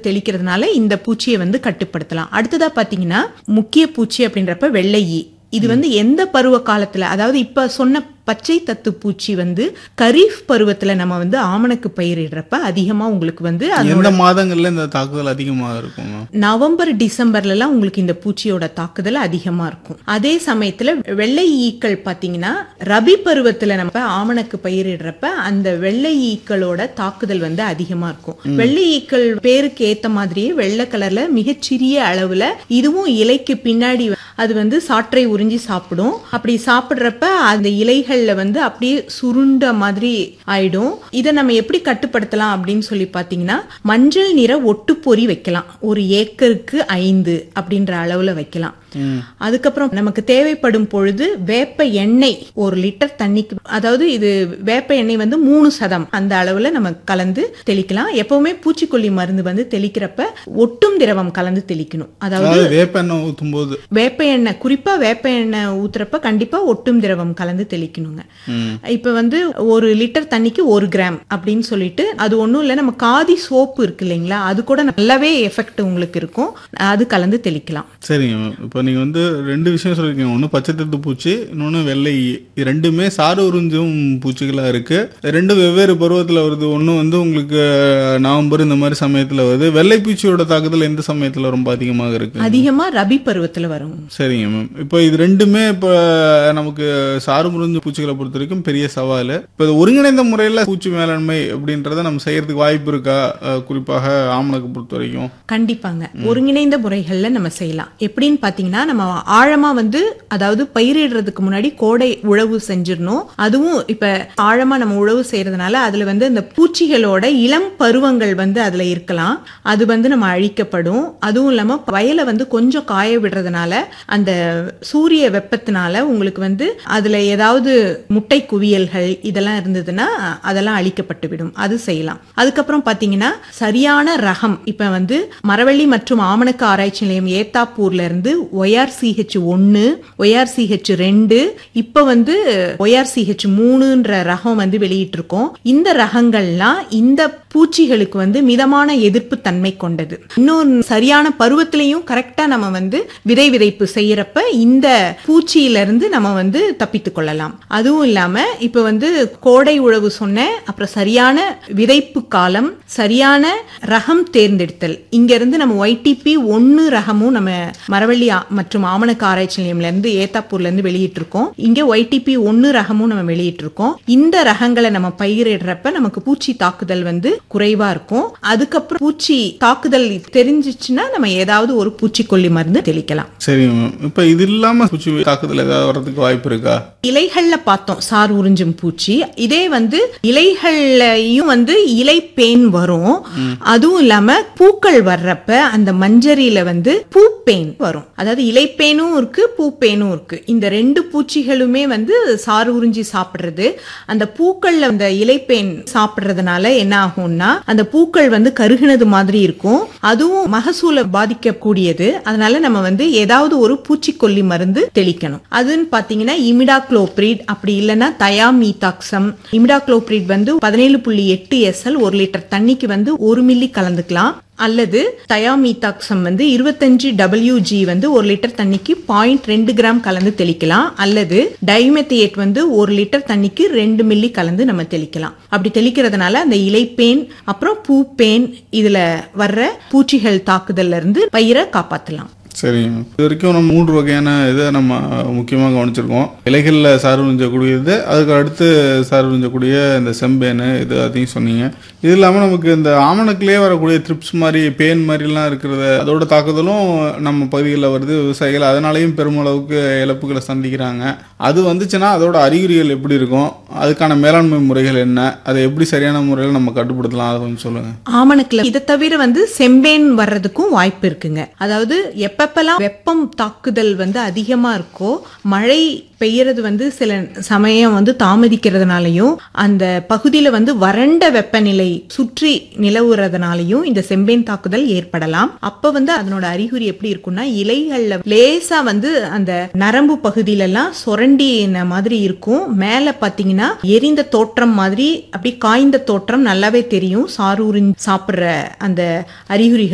தெளிக்கிறதுனால இந்த பூச்சியை வந்து கட்டுப்படுத்தலாம் அடுத்ததா பாத்தீங்கன்னா முக்கிய பூச்சி அப்படின்றப்ப வெள்ளை ஈ இது வந்து எந்த பருவ காலத்துல அதாவது இப்ப சொன்ன பச்சை தத்து பூச்சி வந்து கரீஃப் பருவத்துல நம்ம வந்து ஆமணக்கு பயிரிடுறப்ப அதிகமா உங்களுக்கு வந்து அது எந்த மாதங்கள்ல இந்த தாக்குதல் அதிகமா இருக்கும் நவம்பர் டிசம்பர்லலாம் உங்களுக்கு இந்த பூச்சியோட தாக்குதல் அதிகமா இருக்கும் அதே சமயத்துல வெள்ளை ஈக்கள் பாத்தீங்கன்னா ரபி பருவத்துல நம்ம ஆமணக்கு பயிரிடுறப்ப அந்த வெள்ளை ஈக்களோட தாக்குதல் வந்து அதிகமா இருக்கும் வெள்ளை ஈக்கள் பேருக்கு ஏத்த மாதிரியே வெள்ளை கலர்ல மிகச்சிறிய அளவுல இதுவும் இலைக்கு பின்னாடி அது வந்து சாற்றை உறிஞ்சி சாப்பிடும் அப்படி சாப்பிடுறப்ப அந்த இலைகள்ல வந்து அப்படியே சுருண்ட மாதிரி ஆயிடும் இதை நம்ம எப்படி கட்டுப்படுத்தலாம் அப்படின்னு சொல்லி பாத்தீங்கன்னா மஞ்சள் நிற ஒட்டுப்பொறி வைக்கலாம் ஒரு ஏக்கருக்கு ஐந்து அப்படின்ற அளவுல வைக்கலாம் அதுக்கப்புறம் நமக்கு தேவைப்படும் பொழுது வேப்ப எண்ணெய் ஒரு லிட்டர் தண்ணிக்கு அதாவது இது வேப்ப எண்ணெய் வந்து மூணு சதம் அந்த அளவுல நம்ம கலந்து தெளிக்கலாம் எப்பவுமே பூச்சிக்கொல்லி மருந்து வந்து தெளிக்கிறப்ப ஒட்டும் திரவம் கலந்து தெளிக்கணும் அதாவது அதாவது வேப்பெண்ணெய் ஊத்தும் போது வேப்ப எண்ணெய் குறிப்பா வேப்ப எண்ணெய் ஊத்துறப்ப கண்டிப்பா ஒட்டும் திரவம் கலந்து தெளிக்கணுங்க இப்ப வந்து ஒரு லிட்டர் தண்ணிக்கு ஒரு கிராம் அப்படின்னு சொல்லிட்டு அது ஒண்ணும் இல்ல நம்ம காதி சோப்பு இருக்கு இல்லைங்களா அது கூட நல்லாவே எஃபெக்ட் உங்களுக்கு இருக்கும் அது கலந்து தெளிக்கலாம் சரிங்க மேம் இப்போ நீங்கள் வந்து ரெண்டு விஷயம் சொல்லியிருக்கீங்க ஒன்று பச்சை தத்து பூச்சி இன்னொன்று வெள்ளை ஈ. இது ரெண்டுமே சாறு உறிஞ்சும் பூச்சிகளாக இருக்குது ரெண்டு வெவ்வேறு பருவத்தில் வருது ஒன்று வந்து உங்களுக்கு நவம்பர் இந்த மாதிரி சமயத்தில் வருது வெள்ளை பூச்சியோட தாக்குதல் எந்த சமயத்தில் ரொம்ப அதிகமாக இருக்கு அதிகமா ரபி பருவத்துல வரும் சரிங்க மேம் இப்போ இது ரெண்டுமே இப்போ நமக்கு சாறு முறிஞ்ச பூச்சிகளை பொறுத்த வரைக்கும் பெரிய சவால் இப்போ இது ஒருங்கிணைந்த முறையில் பூச்சி மேலாண்மை அப்படின்றத நம்ம செய்யறதுக்கு வாய்ப்பு இருக்கா அஹ், குறிப்பாக ஆமணக்கு பொறுத்த வரைக்கும் கண்டிப்பாங்க ஒருங்கிணைந்த முறைகள்ல நம்ம செய்யலாம் எப்படின்னு பாத்தீங்கன்னா நம்ம ஆழமா வந்து அதாவது பயிரிடுறதுக்கு முன்னாடி கோடை உழவு செஞ்சிடணும் அதுவும் இப்ப ஆழமா நம்ம உழவு செய்யறதுனால அதுல வந்து இந்த பூச்சிகளோட இளம் பருவங்கள் வந்து அதுல இருக்கலாம் அது வந்து நம்ம அழிக்கப்படும் அதுவும் இல்லாம வயலை வந்து கொஞ்சம் காய விடுறதுனால அந்த சூரிய வெப்பத்தினால உங்களுக்கு வந்து அதுல ஏதாவது முட்டை குவியல்கள் இதெல்லாம் இருந்ததுன்னா அதெல்லாம் அழிக்கப்பட்டு விடும் அது செய்யலாம் அதுக்கப்புறம் பாத்தீங்கன்னா சரியான ரகம் இப்ப வந்து மரவள்ளி மற்றும் ஆமணக்கு ஆராய்ச்சி நிலையம் ஏத்தாப்பூர்ல இருந்து ஒய்ஆர்சிஹெச் ஒன்னு ஒய்ஆர்சிஹெச் ரெண்டு இப்ப வந்து ஒய்ஆர்சிஹெச் மூணுன்ற ரகம் வந்து வெளியிட்டு இருக்கோம் இந்த ரகங்கள்லாம் இந்த பூச்சிகளுக்கு வந்து மிதமான எதிர்ப்பு தன்மை கொண்டது இன்னும் சரியான பருவத்திலையும் கரெக்டா நம்ம வந்து விதை விதைப்பு செய்யறப்ப இந்த பூச்சியில இருந்து நம்ம வந்து தப்பித்துக் கொள்ளலாம் அதுவும் இல்லாம இப்ப வந்து கோடை உழவு சொன்னேன் அப்புறம் சரியான விதைப்பு காலம் சரியான ரகம் தேர்ந்தெடுத்தல் இங்க இருந்து நம்ம ஒய்டிபி ஒன்னு ரகமும் நம்ம மரவள்ளி ஆ- மற்றும் ஆமணக்கு ஆராய்ச்சி நிலையம்ல இருந்து ஏத்தாப்பூர்ல இருந்து வெளியிட்டிருக்கோம் இங்க ஒய்டிபி ஒன்னு ரகமும் நம்ம வெளியிட்டிருக்கோம் இந்த ரகங்களை நம்ம பயிரிடுறப்ப நமக்கு பூச்சி தாக்குதல் வந்து குறைவா இருக்கும் அதுக்கப்புறம் பூச்சி தாக்குதல் தெரிஞ்சிச்சுன்னா நம்ம ஏதாவது ஒரு பூச்சிக்கொல்லி மருந்து தெளிக்கலாம் சரிங்க மேம் இப்போ இது இல்லாமல் பூச்சி தாக்குதல் ஏதாவது வர்றதுக்கு வாய்ப்பு இருக்கா இலைகள்ல பார்த்தோம் சார் உறிஞ்சும் பூச்சி இதே வந்து இலைகள்லயும் வந்து இலை பேன் வரும் அதுவும் இல்லாம பூக்கள் வர்றப்ப அந்த மஞ்சரியில வந்து பூப்பேன் வரும் அதாவது இலைப்பேனும் இருக்கு பூப்பேனும் இருக்கு இந்த ரெண்டு பூச்சிகளுமே வந்து சாறு உறிஞ்சி சாப்பிடுறது அந்த பூக்கள்ல அந்த இலைப்பேன் சாப்பிடுறதுனால என்ன ஆகும்னா அந்த பூக்கள் வந்து கருகினது மாதிரி இருக்கும் அதுவும் மகசூலை பாதிக்கக்கூடியது அதனால நம்ம வந்து ஏதாவது ஒரு பூச்சிக்கொல்லி மருந்து தெளிக்கணும் அதுன்னு பாத்தீங்கன்னா இமிடாக்ளோப்ரிட் அப்படி இல்லைன்னா தயாமீதாக்சம் இமிடாக்ளோப்ரிட் வந்து பதினேழு புள்ளி எட்டு எஸ்எல் ஒரு லிட்டர் தண்ணிக்கு வந்து ஒரு மில்லி கலந்துக்கலாம் அல்லது தயாமீதாக்சம் வந்து இருபத்தஞ்சு டபிள்யூஜி வந்து ஒரு லிட்டர் தண்ணிக்கு பாயிண்ட் ரெண்டு கிராம் கலந்து தெளிக்கலாம் அல்லது டைமெத்தியேட் வந்து ஒரு லிட்டர் தண்ணிக்கு ரெண்டு மில்லி கலந்து நம்ம தெளிக்கலாம் அப்படி தெளிக்கிறதுனால அந்த இலைப்பேன் அப்புறம் பூப்பேன் இதுல வர்ற பூச்சிகள் தாக்குதல்ல இருந்து பயிரை காப்பாத்தலாம் சரிங்க மேம் இது வரைக்கும் நம்ம மூன்று வகையான இதை நம்ம முக்கியமாக கவனிச்சிருக்கோம் இலைகளில் சாறு உறிஞ்சக்கூடியது அதுக்கு அடுத்து சாறு உறிஞ்சக்கூடிய இந்த செம்பேனு இது அதையும் சொன்னீங்க இது இல்லாமல் நமக்கு இந்த ஆமணக்குலேயே வரக்கூடிய த்ரிப்ஸ் மாதிரி பேன் மாதிரிலாம் இருக்கிறது அதோட தாக்குதலும் நம்ம பகுதிகளில் வருது விவசாயிகள் அதனாலையும் பெருமளவுக்கு இழப்புகளை சந்திக்கிறாங்க அது வந்துச்சுன்னா அதோட அறிகுறிகள் எப்படி இருக்கும் அதுக்கான மேலாண்மை முறைகள் என்ன அதை எப்படி சரியான முறையில் நம்ம கட்டுப்படுத்தலாம் அதை கொஞ்சம் சொல்லுங்கள் ஆமணக்குல இதை தவிர வந்து செம்பேன் வர்றதுக்கும் வாய்ப்பு இருக்குங்க அதாவது எப்பப்பெல்லாம் வெப்பம் தாக்குதல் வந்து அதிகமா இருக்கோ மழை பெய்யறது வந்து சில சமயம் வந்து தாமதிக்கிறதுனாலையும் அந்த பகுதியில வந்து வறண்ட வெப்பநிலை சுற்றி நிலவுறதுனாலையும் இந்த செம்பேன் தாக்குதல் ஏற்படலாம் அப்ப வந்து அதனோட அறிகுறி எப்படி இருக்கும்னா இலைகள்ல லேசா வந்து அந்த நரம்பு பகுதியில எல்லாம் சுரண்டின மாதிரி இருக்கும் மேல பாத்தீங்கன்னா எரிந்த தோற்றம் மாதிரி அப்படி காய்ந்த தோற்றம் நல்லாவே தெரியும் சாரூரின் சாப்பிடுற அந்த அறிகுறிகள்